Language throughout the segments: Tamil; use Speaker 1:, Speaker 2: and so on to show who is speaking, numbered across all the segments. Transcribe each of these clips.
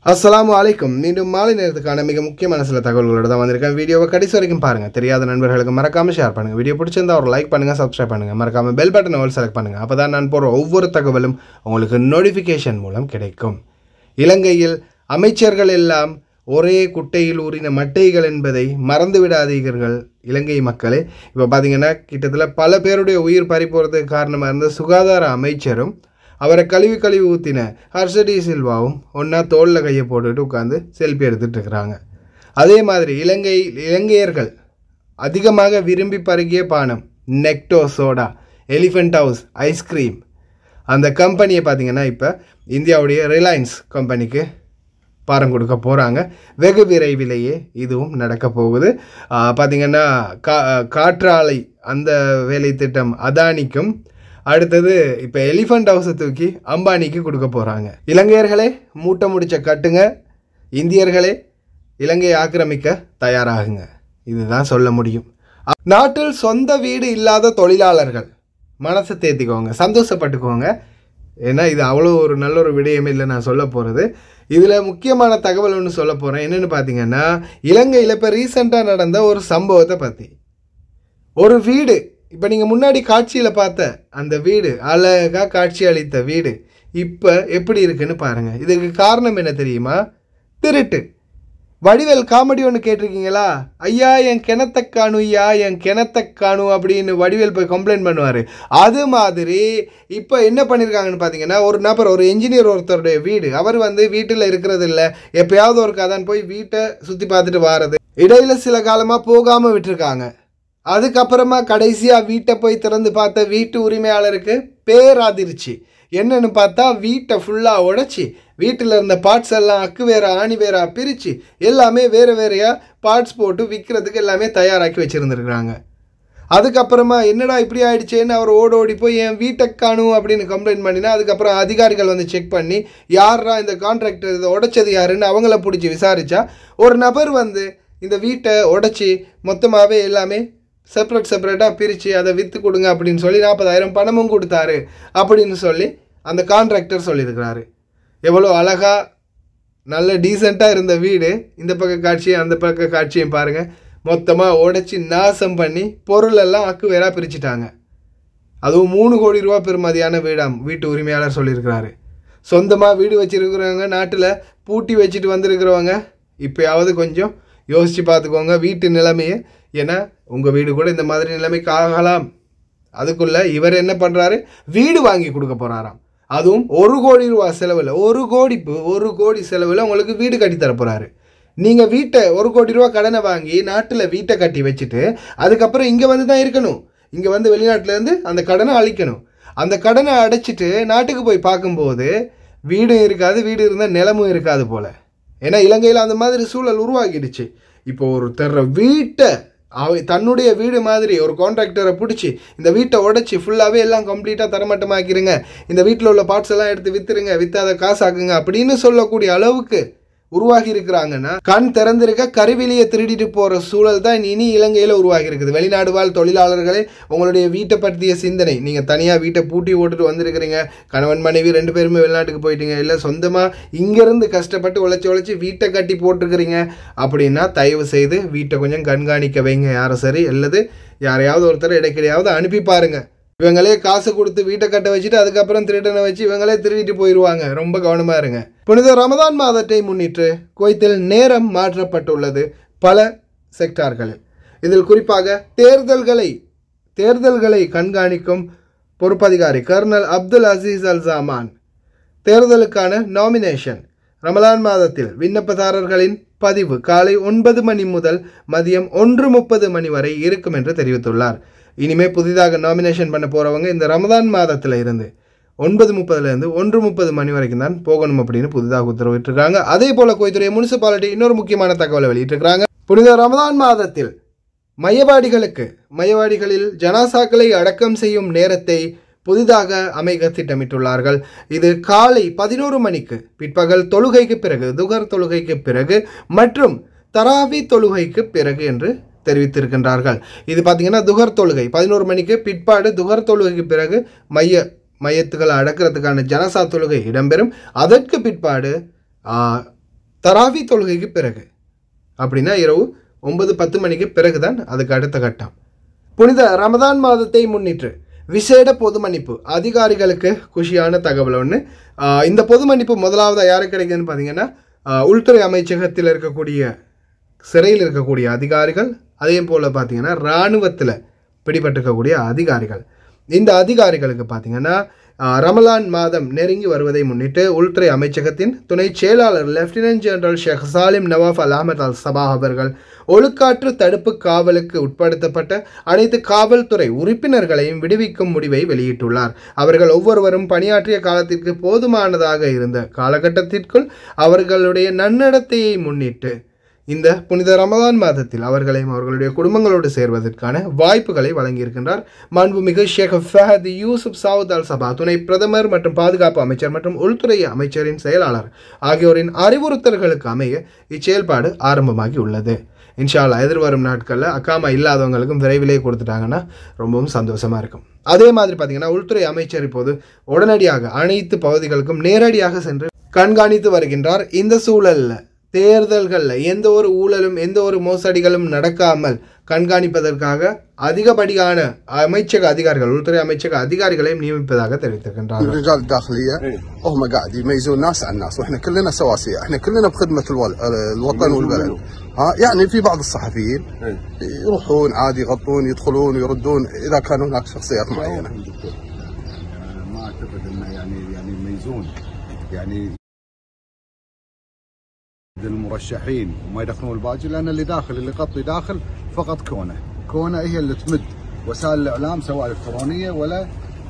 Speaker 1: அஸ்ஸலாமு அலைக்கும் மீண்டும் மாலை நேரத்துக்கான மிக முக்கியமான சில தகவல்களோட தான் வந்திருக்கேன் வீடியோவை கடைசி வரைக்கும் பாருங்க தெரியாத நண்பர்களுக்கு மறக்காம ஷேர் பண்ணுங்க வீடியோ பிடிச்சிருந்தா ஒரு லைக் பண்ணுங்க சப்ஸ்கிரைப் பண்ணுங்க மறக்காம பெல் பட்டனை ஒரு செலக்ட் பண்ணுங்க அப்பதான் நான் போற ஒவ்வொரு தகவலும் உங்களுக்கு நோட்டிஃபிகேஷன் மூலம் கிடைக்கும் இலங்கையில் அமைச்சர்கள் எல்லாம் ஒரே குட்டையில் ஊறின மட்டைகள் என்பதை மறந்து விடாதீர்கள் இலங்கை மக்களே இப்போ பார்த்தீங்கன்னா கிட்டத்தட்ட பல பேருடைய உயிர் பறி போகிறதுக்கு காரணமாக இருந்த சுகாதார அமைச்சரும் அவரை கழுவி கழுவி ஊற்றின ஹர்ஷடி சில்வாவும் ஒன்றா தோளில் கையை போட்டுட்டு உட்காந்து செல்ஃபி எடுத்துட்டு இருக்கிறாங்க அதே மாதிரி இலங்கை இலங்கையர்கள் அதிகமாக விரும்பி பருகிய பானம் Necto soda Elephant House ice cream அந்த கம்பெனியை பார்த்தீங்கன்னா இப்போ இந்தியாவுடைய ரிலையன்ஸ் கம்பெனிக்கு பாரம் கொடுக்க போகிறாங்க வெகு விரைவிலேயே இதுவும் நடக்க போகுது ஆஹ் பார்த்தீங்கன்னா கா காற்றாலை அந்த வேலை திட்டம் அதானிக்கும் அடுத்தது இப்போ எலிஃபண்ட் ஹவுஸை தூக்கி அம்பானிக்கு கொடுக்க போகிறாங்க இலங்கையர்களே மூட்டை முடிச்ச கட்டுங்க இந்தியர்களே இலங்கையை ஆக்கிரமிக்க தயாராகுங்க இதுதான் சொல்ல முடியும் அ- நாட்டில் சொந்த வீடு இல்லாத தொழிலாளர்கள் மனசை தேத்திக்கோங்க சந்தோஷப்பட்டுக்கோங்க ஏன்னா இது அவ்வளோ ஒரு நல்ல ஒரு விடயமே இல்லை நான் சொல்ல போகிறது இதில் முக்கியமான தகவல் ஒன்று சொல்ல போகிறேன் என்னென்னு பார்த்தீங்கன்னா இலங்கையில் இப்போ ரீசெண்டாக நடந்த ஒரு சம்பவத்தை பற்றி ஒரு வீடு இப்போ நீங்கள் முன்னாடி காட்சியில் பார்த்த அந்த வீடு அழகாக காட்சி அளித்த வீடு இப்போ எப்படி இருக்குன்னு பாருங்கள் இதுக்கு காரணம் என்ன தெரியுமா திருட்டு வடிவேல் காமெடி ஒன்று கேட்டிருக்கீங்களா ஐயா என் கிணத்த காணு ஐயா என் கிணத்த காணு அப்படின்னு வடிவேல் போய் கம்ப்ளைண்ட் பண்ணுவார் அது மாதிரி இப்போ என்ன பண்ணியிருக்காங்கன்னு பார்த்தீங்கன்னா ஒரு நபர் ஒரு என்ஜினியர் ஒருத்தருடைய வீடு அவர் வந்து வீட்டில் இருக்கிறது இல்லை எப்பயாவது ஒரு கதான் போய் வீட்டை சுற்றி பார்த்துட்டு வாரது இடையில சில காலமாக போகாமல் விட்டுருக்காங்க அதுக்கப்புறமா கடைசியாக வீட்டை போய் திறந்து பார்த்த வீட்டு உரிமையாளருக்கு பேராதிர்ச்சி என்னன்னு பார்த்தா வீட்டை ஃபுல்லாக உடைச்சி வீட்டில் இருந்த பார்ட்ஸ் எல்லாம் அக்கு வேற ஆணி வேற பிரித்து எல்லாமே வேறு வேறையாக பார்ட்ஸ் போட்டு விற்கிறதுக்கு எல்லாமே தயாராக்கி வச்சுருந்துருக்குறாங்க அதுக்கப்புறமா என்னடா இப்படி ஆயிடுச்சேன்னு அவர் ஓடி ஓடி போய் என் வீட்டை காணும் அப்படின்னு கம்ப்ளைண்ட் பண்ணினா அதுக்கப்புறம் அதிகாரிகள் வந்து செக் பண்ணி யாரா இந்த கான்ட்ராக்டர் இதை உடைச்சது யாருன்னு அவங்கள பிடிச்சி விசாரிச்சா ஒரு நபர் வந்து இந்த வீட்டை உடைச்சி மொத்தமாகவே எல்லாமே செப்பரேட் செப்பரேட்டாக பிரித்து அதை விற்று கொடுங்க அப்படின்னு சொல்லி நாற்பதாயிரம் பணமும் கொடுத்தாரு அப்படின்னு சொல்லி அந்த கான்ட்ராக்டர் சொல்லியிருக்கிறாரு எவ்வளோ அழகா நல்ல டீசெண்டாக இருந்த வீடு இந்த பக்க காட்சியும் அந்த பக்க காட்சியும் பாருங்கள் மொத்தமாக உடைச்சி நாசம் பண்ணி பொருள் எல்லாம் அக்கு வேறா பிரிச்சுட்டாங்க அதுவும் மூணு கோடி ரூபா பெறுமதியான வீடாம் வீட்டு உரிமையாளர் சொல்லியிருக்கிறாரு சொந்தமாக வீடு வச்சிருக்கிறவங்க நாட்டில் பூட்டி வச்சுட்டு வந்திருக்கிறவங்க இப்போயாவது கொஞ்சம் யோசித்து பார்த்துக்கோங்க வீட்டு நிலைமையை ஏன்னா உங்கள் வீடு கூட இந்த மாதிரி நிலைமைக்கு ஆகலாம் அதுக்குள்ள இவர் என்ன பண்ணுறாரு வீடு வாங்கி கொடுக்க போகிறாராம் அதுவும் ஒரு கோடி ரூபா செலவில் ஒரு கோடி பு- ஒரு கோடி செலவில் உங்களுக்கு வீடு கட்டி தர போகிறாரு நீங்கள் வீட்டை ஒரு கோடி ரூபா கடனை வாங்கி நாட்டில் வீட்டை கட்டி வச்சுட்டு அதுக்கப்புறம் இங்கே வந்து தான் இருக்கணும் இங்கே வந்து வெளிநாட்டிலேருந்து அந்த கடனை அழிக்கணும் அந்த கடனை அடைச்சிட்டு நாட்டுக்கு போய் பார்க்கும்போது வீடும் இருக்காது வீடு இருந்தால் நிலமும் இருக்காது போல ஏன்னா இலங்கையில் அந்த மாதிரி சூழல் உருவாகிடுச்சு இப்போ ஒருத்தர் வீட்டை அவ தன்னுடைய வீடு மாதிரி ஒரு கான்ட்ராக்டரை பிடிச்சி இந்த வீட்டை உடைச்சி ஃபுல்லாகவே எல்லாம் கம்ப்ளீட்டாக தரமட்டமாக்கிருங்க இந்த வீட்டில் உள்ள பார்ட்ஸ் எல்லாம் எடுத்து வித்துருங்க வித்தாத காசாக்குங்க அப்படின்னு சொல்லக்கூடிய அளவுக்கு உருவாகி இருக்கிறாங்கன்னா கண் திறந்திருக்க கருவிலியை திருடிட்டு போற சூழல் தான் இனி இலங்கையில உருவாகி இருக்குது வெளிநாடு வாழ் தொழிலாளர்களே உங்களுடைய வீட்டை பற்றிய சிந்தனை நீங்க தனியா வீட்டை பூட்டி ஓட்டுட்டு வந்திருக்கிறீங்க கணவன் மனைவி ரெண்டு பேருமே வெளிநாட்டுக்கு போயிட்டீங்க இல்ல சொந்தமா இங்கிருந்து கஷ்டப்பட்டு உழைச்சி உழைச்சி வீட்டை கட்டி போட்டிருக்கிறீங்க அப்படின்னா தயவு செய்து வீட்டை கொஞ்சம் கண்காணிக்க வைங்க யாரும் சரி அல்லது யாரையாவது ஒருத்தர் இடைக்கிடையாவது அனுப்பி பாருங்க இவங்களே காசு கொடுத்து வீட்டை கட்ட வச்சுட்டு அதுக்கப்புறம் திருடனை வச்சு இவங்களே திருடிட்டு போயிடுவாங்க ரொம்ப கவனமா இருங்க புனித ரமதான் மாதத்தை முன்னிட்டு குவைத்தில் நேரம் மாற்றப்பட்டுள்ளது பல செக்டார்களில் இதில் குறிப்பாக தேர்தல்களை தேர்தல்களை கண்காணிக்கும் பொறுப்பதிகாரி colonel Abdul Aziz Al Zaman தேர்தலுக்கான நாமினேஷன் ரமலான் மாதத்தில் விண்ணப்பதாரர்களின் பதிவு காலை ஒன்பது மணி முதல் மதியம் ஒன்று முப்பது மணி வரை இருக்கும் என்று தெரிவித்துள்ளார் இனிமே புதிதாக நாமினேஷன் பண்ண போறவங்க இந்த ரமதான் மாதத்துல இருந்து ஒன்பது முப்பதுல இருந்து ஒன்று முப்பது மணி வரைக்கும் தான் போகணும் அப்படின்னு புதிதாக உத்தரவிட்டிருக்காங்க அதே போல கோயத்துறை முனிசிபாலிட்டி இன்னொரு முக்கியமான தகவலை வெளியிட்டிருக்காங்க புனித ரமதான் மாதத்தில் மையவாடிகளுக்கு மையவாடிகளில் ஜனாசாக்களை அடக்கம் செய்யும் நேரத்தை புதிதாக அமைக்க திட்டமிட்டுள்ளார்கள் இது காலை பதினோரு மணிக்கு பிற்பகல் தொழுகைக்கு பிறகு துகர் தொழுகைக்கு பிறகு மற்றும் தராவி தொழுகைக்கு பிறகு என்று தெரிவித்திருக்கின்றார்கள் இது பார்த்தீங்கன்னா துகர் தொழுகை பதினோரு மணிக்கு பிற்பாடு துகர் தொழுகைக்கு பிறகு மைய மையத்துகளை அடக்கிறதுக்கான ஜனசா தொழுகை இடம்பெறும் அதற்கு பிற்பாடு ஆ, தராவி தொழுகைக்கு பிறகு அப்படின்னா இரவு ஒன்பது பத்து மணிக்கு பிறகுதான் அதுக்கு அடுத்த கட்டம் புனித ரமதான் மாதத்தை முன்னிட்டு விசேட பொது மன்னிப்பு அதிகாரிகளுக்கு குஷியான தகவல் ஒன்று இந்த பொது மன்னிப்பு முதலாவது யாருக்கு கிடைக்குதுன்னு பார்த்தீங்கன்னா ஆஹ், உள்துறை அமைச்சகத்தில் இருக்கக்கூடிய சிறையில் இருக்கக்கூடிய அதிகாரிகள் அதே போல் பார்த்தீங்கன்னா இராணுவத்தில் பிடிபட்டிருக்கக்கூடிய அதிகாரிகள் இந்த அதிகாரிகளுக்கு பார்த்தீங்கன்னா ஆஹ், ரமலான் மாதம் நெருங்கி வருவதை முன்னிட்டு உள்துறை அமைச்சகத்தின் துணை செயலாளர் lieutenant general Sheikh Salim Nawaf Al Ahmad Al Sabah அவர்கள் ஒழுக்காற்று தடுப்பு காவலுக்கு உட்படுத்தப்பட்ட அனைத்து காவல்துறை உறுப்பினர்களையும் விடுவிக்கும் முடிவை வெளியிட்டுள்ளார் அவர்கள் ஒவ்வொருவரும் பணியாற்றிய காலத்திற்கு போதுமானதாக இருந்த காலகட்டத்திற்குள் அவர்களுடைய நன்னடத்தையை முன்னிட்டு இந்த புனித ரமதான் மாதத்தில் அவர்களையும் அவர்களுடைய குடும்பங்களோடு சேர்வதற்கான வாய்ப்புகளை வழங்கியிருக்கின்றார் மாண்புமிகு ஷேக் ஃபஹத் யூசுப் சாவுத் அல் சபா துணை பிரதமர் மற்றும் பாதுகாப்பு அமைச்சர் மற்றும் உள்துறை அமைச்சரின் செயலாளர் ஆகியோரின் அறிவுறுத்தல்களுக்கு அமைய இச்செயல்பாடு ஆரம்பமாகி உள்ளது இன்ஷா அல்லாஹ் எதிர்வரும் நாட்களில் அக்காமா இல்லாதவங்களுக்கும் விரைவிலே கொடுத்துட்டாங்கன்னா ரொம்பவும் சந்தோஷமா இருக்கும் அதே மாதிரி பார்த்தீங்கன்னா உள்துறை அமைச்சர் இப்போது உடனடியாக அனைத்து பகுதிகளுக்கும் நேரடியாக சென்று கண்காணித்து வருகின்றார் இந்த சூழல்ல தேர்தல்களில் எந்த ஒரு ஊழலும் எந்த ஒரு மோசடிகளும் நடக்காமல் கண்காணிப்பதற்காக அதிகப்படியான அமைச்சக அதிகாரிகள் உள்துறை அமைச்சக அதிகாரிகளையும் நியமிப்பதாக தெரிவித்திருக்கின்றார்கள்
Speaker 2: رجال الداخلية هم قاعد يميزون ناس عن ناس واحنا كلنا سواسية احنا كلنا بخدمة الول- الوطن والبلد ها يعني في بعض الصحفيين يروحون عادي يغطون يدخلون يردون اذا كان هناك شخصيات معينة
Speaker 3: دكتور أنا ما اعتقد انه يعني يعني يميزون يعني المرشحين وما يدخلون الباقي لان اللي داخل اللي يغطي داخل فقط كونه كونه هي اللي تمد وسائل الاعلام سواء الالكترونيه ولا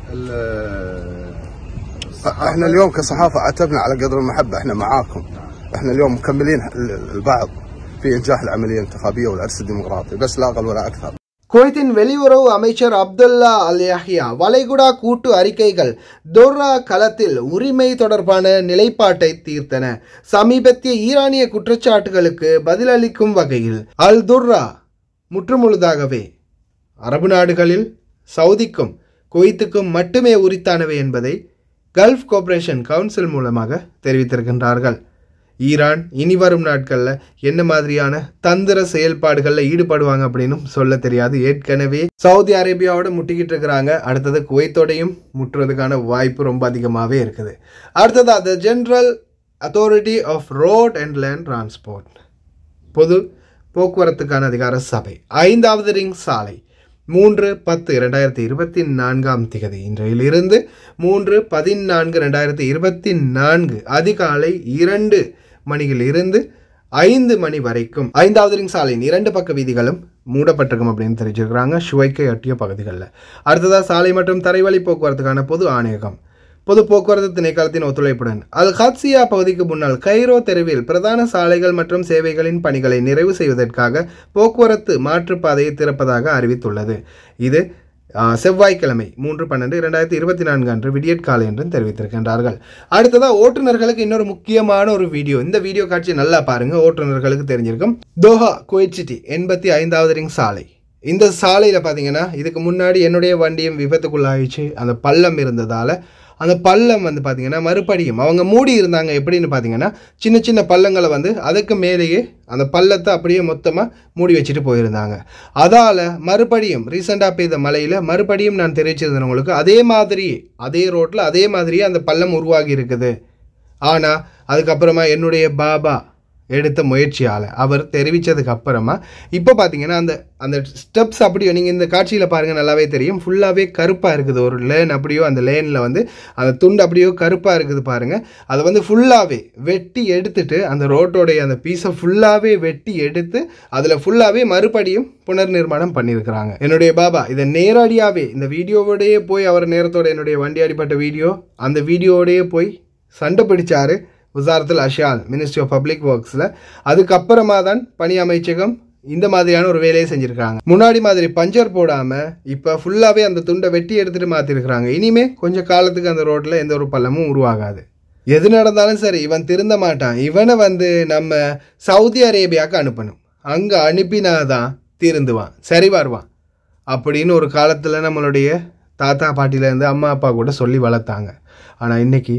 Speaker 3: ال- الصحافه
Speaker 2: احنا اليوم كصحافة عتبنا على قدر المحبة احنا معاكم احنا اليوم مكملين ال- البعض في انجاح العملية الانتخابية والعرس الديمقراطي بس لا اقل ولا اكثر
Speaker 1: குவைத்தின் வெளியுறவு அமைச்சர் அப்துல்லா அல் யஹ்யா வளைகுடா கூட்டு அறிக்கைகள் டொர்ரா களத்தில் உரிமை தொடர்பான நிலைப்பாட்டை தீர்த்தன சமீபத்திய ஈரானிய குற்றச்சாட்டுகளுக்கு பதிலளிக்கும் வகையில் அல் துர்ரா முற்றுமுழுதாகவே அரபு நாடுகளில் சவுதிக்கும் குவைத்துக்கும் மட்டுமே உரித்தானவை என்பதை கல்ஃப் கோஆபரேஷன் கவுன்சில் மூலமாக தெரிவித்திருக்கின்றார்கள் ஈரான் இனி வரும் நாட்களில் என்ன மாதிரியான தந்திர செயல்பாடுகளில் ஈடுபடுவாங்க அப்படின்னு சொல்ல தெரியாது ஏற்கனவே சவுதி அரேபியாவோட முட்டிக்கிட்டு இருக்கிறாங்க அடுத்தது குவைத்தோடையும் முற்றுறதுக்கான வாய்ப்பு ரொம்ப அதிகமாகவே இருக்குது அடுத்தது the general authority of road and land transport பொது போக்குவரத்துக்கான அதிகார சபை ஐந்தாவது ரிங் சாலை மூன்று பத்து இரண்டாயிரத்தி இருபத்தி நான்காம் திகதி இன்றையிலிருந்து மூன்று பதினான்கு ரெண்டாயிரத்தி இருபத்தி நான்கு அதிகாலை இரண்டு மணியிலிருந்து ஐந்து மணி வரைக்கும் ஐந்தாவது ரிங் சாலையின் இரண்டு பக்க வீதிகளும் மூடப்பட்டிருக்கும் அப்படின்னு தெரிவிச்சிருக்கிறாங்க ஷுவைக்கை ஒட்டிய பகுதிகளில் அடுத்ததாக சாலை மற்றும் தரைவழி போக்குவரத்துக்கான பொது ஆணையகம் பொது போக்குவரத்து திணைக்களத்தின் ஒத்துழைப்புடன் அல் ஹாத்சியா பகுதிக்கு முன்னால் கைரோ தெருவில் பிரதான சாலைகள் மற்றும் சேவைகளின் பணிகளை நிறைவு செய்வதற்காக போக்குவரத்து மாற்றுப்பாதையை திறப்பதாக அறிவித்துள்ளது இது ஆ, செவ்வாய்க்கிழமை மூன்று பன்னெண்டு இரண்டாயிரத்தி இருபத்தி நான்கு அன்று விடியற்காலை என்றும் தெரிவித்திருக்கின்றார்கள் அடுத்ததாக ஓட்டுநர்களுக்கு இன்னொரு முக்கியமான ஒரு வீடியோ இந்த வீடியோ காட்சி நல்லா பாருங்க ஓட்டுநர்களுக்கு தெரிஞ்சிருக்கும் தோஹா குவைட் சிட்டி எண்பத்தி ஐந்தாவது ரிங் சாலை இந்த சாலையில் பார்த்தீங்கன்னா இதுக்கு முன்னாடி என்னுடைய வண்டியும் விபத்துக்குள்ளாயிடுச்சு அந்த பள்ளம் இருந்ததால் அந்த பள்ளம் வந்து பார்த்தீங்கன்னா மறுபடியும் அவங்க மூடி இருந்தாங்க எப்படின்னு பார்த்தீங்கன்னா சின்ன சின்ன பள்ளங்களை வந்து அதுக்கு மேலேயே அந்த பள்ளத்தை அப்படியே மொத்தமாக மூடி வச்சுட்டு போயிருந்தாங்க அதால் மறுபடியும் ரீசெண்டாக பெய்த மழையில் மறுபடியும் நான் தெரிவிச்சிருந்தேன் உங்களுக்கு அதே மாதிரி அதே ரோட்டில் அதே மாதிரியே அந்த பள்ளம் உருவாகி இருக்குது ஆனால் அதுக்கப்புறமா என்னுடைய பாபா எடுத்த முயற்சியால் அவர் தெரிவித்ததுக்கு அப்புறமா இப்போ பார்த்தீங்கன்னா அந்த அந்த ஸ்டெப்ஸ் அப்படியோ நீங்கள் இந்த காட்சியில் பாருங்கள் நல்லாவே தெரியும் ஃபுல்லாகவே கருப்பாக இருக்குது ஒரு லேன் அப்படியோ அந்த லேனில் வந்து அந்த துண்டு அப்படியோ கருப்பாக இருக்குது பாருங்கள் அதை வந்து ஃபுல்லாகவே வெட்டி எடுத்துட்டு அந்த ரோட்டோடைய அந்த பீஸை ஃபுல்லாகவே வெட்டி எடுத்து அதில் ஃபுல்லாகவே மறுபடியும் புனர் நிர்மாணம் பண்ணியிருக்கிறாங்க என்னுடைய பாபா இதை நேரடியாகவே இந்த வீடியோவோடயே போய் அவர் நேரத்தோட என்னுடைய வண்டி அடிப்பட்ட வீடியோ அந்த வீடியோவோடயே போய் சண்டை பிடிச்சாரு வசாரத்தில் அஷால் மினிஸ்ட்ரி ஆஃப் பப்ளிக் ஒர்க்ஸில் அதுக்கப்புறமா தான் பணி அமைச்சகம் இந்த மாதிரியான ஒரு வேலையை செஞ்சுருக்காங்க முன்னாடி மாதிரி பஞ்சர் போடாமல் இப்போ ஃபுல்லாகவே அந்த துண்டை வெட்டி எடுத்துகிட்டு மாற்றிருக்கிறாங்க இனிமே கொஞ்சம் காலத்துக்கு அந்த ரோட்டில் எந்த ஒரு பள்ளமும் உருவாகாது எது நடந்தாலும் சரி இவன் திருந்த மாட்டான் இவனை வந்து நம்ம சவுதி அரேபியாவுக்கு அனுப்பணும் அங்கே அனுப்பினாதான் திருந்துவான் சரி வருவான் அப்படின்னு ஒரு காலத்தில் நம்மளுடைய தாத்தா பாட்டிலேருந்து அம்மா அப்பா கூட சொல்லி வளர்த்தாங்க ஆனால் இன்னைக்கு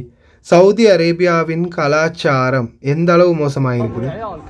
Speaker 1: சவுதி அரேபியாவின் கலாச்சாரம் எந்த அளவு மோசமாக இருக்குது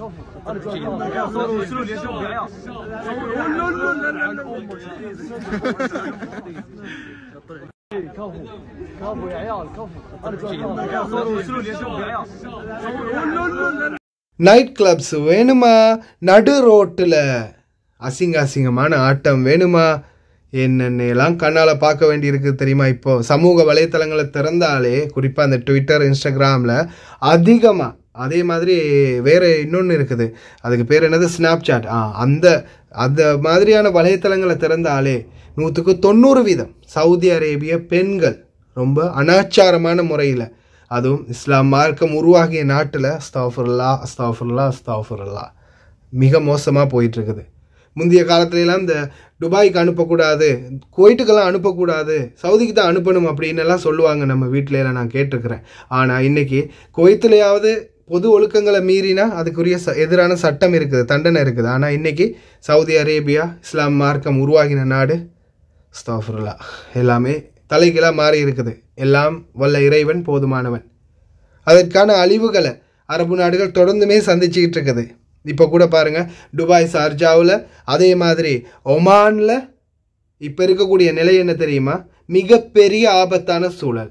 Speaker 1: நைட் கிளப்ஸ் வேணுமா நடு ரோட்டில் அசிங்க அசிங்கமான ஆட்டம் வேணுமா என்னென்னலாம் கண்ணால் பார்க்க வேண்டியிருக்கு தெரியுமா இப்போ சமூக வலைத்தளங்களை திறந்தாலே குறிப்பாக அந்த ட்விட்டர் இன்ஸ்டாகிராமில் அதிகமாக அதே மாதிரி வேறு இன்னொன்று இருக்குது அதுக்கு பேர் என்னது ஸ்னாப்சாட் ஆ அந்த அந்த மாதிரியான வலைத்தளங்களை திறந்தாலே நூற்றுக்கு தொண்ணூறு வீதம் சவுதி அரேபிய பெண்கள் ரொம்ப அனாச்சாரமான முறையில் அதுவும் இஸ்லாம் மார்க்கம் உருவாகிய நாட்டில் அஸ்தாஃபுல்லா அஸ்தாஃபுல்லா அஸ்தாஃபுல்லா மிக மோசமாக போயிட்டுருக்குது முந்தைய காலத்துலலாம் இந்த துபாய்க்கு அனுப்பக்கூடாது குவைட்டுக்கெல்லாம் அனுப்பக்கூடாது சவுதிக்கு தான் அனுப்பணும் அப்படின்னு எல்லாம் சொல்லுவாங்க நம்ம வீட்டில எல்லாம் நான் கேட்டிருக்கிறேன் ஆனால் இன்னைக்கு குவைத்துலையாவது பொது ஒழுக்கங்களை மீறினா அதுக்குரிய ச எதிரான சட்டம் இருக்குது தண்டனை இருக்குது ஆனால் இன்னைக்கு சவுதி அரேபியா இஸ்லாம் மார்க்கம் உருவாகின நாடு ஸ்தாஃபுல்லா எல்லாமே தலைகீழாக மாறி இருக்குது எல்லாம் வல்ல இறைவன் போதுமானவன் அதற்கான அழிவுகளை அரபு நாடுகள் தொடர்ந்துமே சந்திச்சுக்கிட்டு இருக்குது இப்போ கூட பாருங்க துபாய் சார்ஜாவில் அதே மாதிரி ஒமானில் இப்போ இருக்கக்கூடிய நிலை என்ன தெரியுமா மிகப்பெரிய ஆபத்தான சூழல்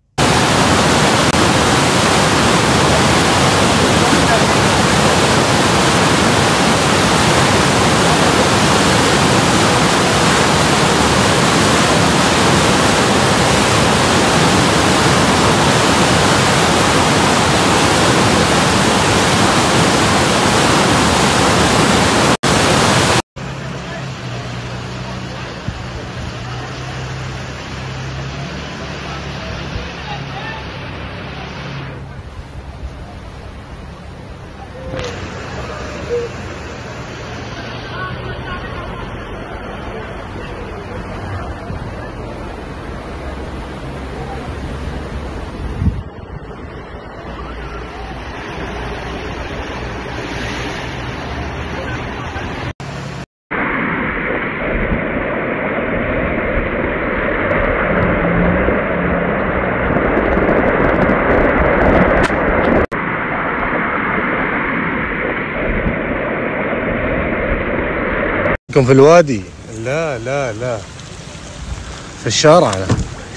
Speaker 4: في الوادي لا لا لا في الشارع أنا.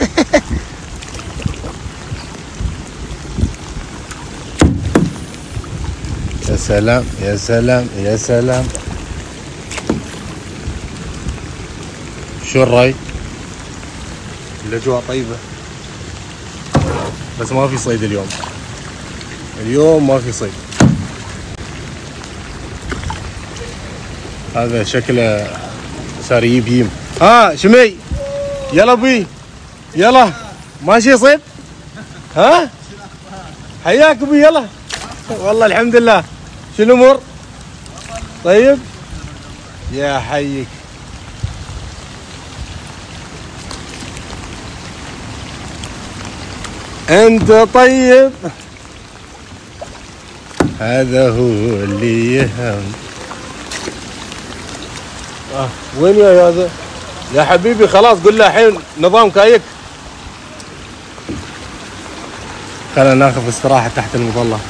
Speaker 4: يا سلام يا سلام يا سلام شو الرأي؟ الأجواء طيبة بس ما في صيد اليوم اليوم ما في صيد هذا شكله صار يجيب يم ها شمي يلا بي يلا ماشي صيد ها حياك بي يلا والله الحمد لله شو الامور طيب يا حيك انت طيب هذا هو اللي يهم آه. وين يا هذا يا حبيبي خلاص قل له الحين نظام كايك خلينا ناخذ استراحة تحت المظلة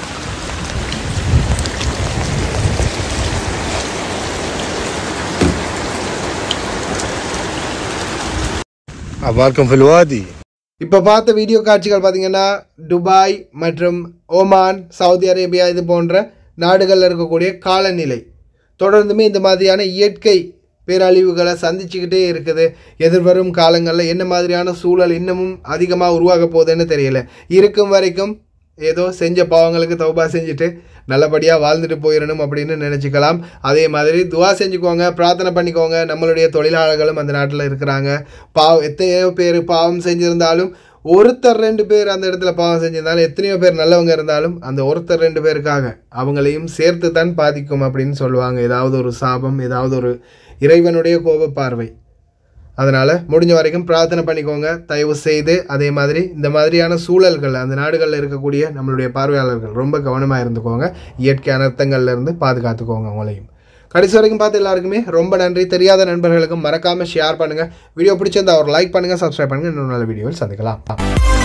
Speaker 4: عبالكم في الوادي
Speaker 1: இப்போ பார்த்த வீடியோ காட்சிகள் பார்த்தீங்கன்னா துபாய் மற்றும் ஓமான் சவுதி அரேபியா இது போன்ற நாடுகளில் இருக்கக்கூடிய காலநிலை தொடர்ந்துமே இந்த மாதிரியான இயற்கை பேரழிவுகளை சந்திச்சுக்கிட்டே இருக்குது எதிர்வரும் காலங்களில் என்ன மாதிரியான சூழல் இன்னமும் அதிகமாக உருவாக போகுதுன்னு தெரியல இருக்கும் வரைக்கும் ஏதோ செஞ்ச பாவங்களுக்கு தௌபா செஞ்சுட்டு நல்லபடியாக வாழ்ந்துட்டு போயிடணும் அப்படின்னு நினச்சிக்கலாம் அதே மாதிரி துவா செஞ்சுக்கோங்க பிரார்த்தனை பண்ணிக்கோங்க நம்மளுடைய தொழிலாளர்களும் அந்த நாட்டில் இருக்கிறாங்க பாவம் எத்தனையோ பேர் பாவம் செஞ்சுருந்தாலும் ஒருத்தர் ரெண்டு பேர் அந்த இடத்துல பாவம் செஞ்சிருந்தாலும் எத்தனையோ பேர் நல்லவங்க இருந்தாலும் அந்த ஒருத்தர் ரெண்டு பேருக்காக அவங்களையும் சேர்த்து தான் பாதிக்கும் அப்படின்னு சொல்லுவாங்க ஏதாவது ஒரு சாபம் ஏதாவது ஒரு இறைவனுடைய கோப பார்வை அதனால் முடிஞ்ச வரைக்கும் பிரார்த்தனை பண்ணிக்கோங்க தயவு செய்து அதே மாதிரி இந்த மாதிரியான சூழல்கள் அந்த நாடுகளில் இருக்கக்கூடிய நம்மளுடைய பார்வையாளர்கள் ரொம்ப கவனமாக இருந்துக்கோங்க இயற்கை அனர்த்தங்கள்ல இருந்து பாதுகாத்துக்கோங்க உங்களையும் கடைசி வரைக்கும் பார்த்து எல்லாருக்குமே ரொம்ப நன்றி தெரியாத நண்பர்களுக்கும் மறக்காமல் ஷேர் பண்ணுங்கள் வீடியோ பிடிச்சிருந்தா ஒரு லைக் பண்ணுங்கள் சப்ஸ்கிரைப் பண்ணுங்கள் இன்னொரு நல்ல வீடியோவில் சந்திக்கலாம்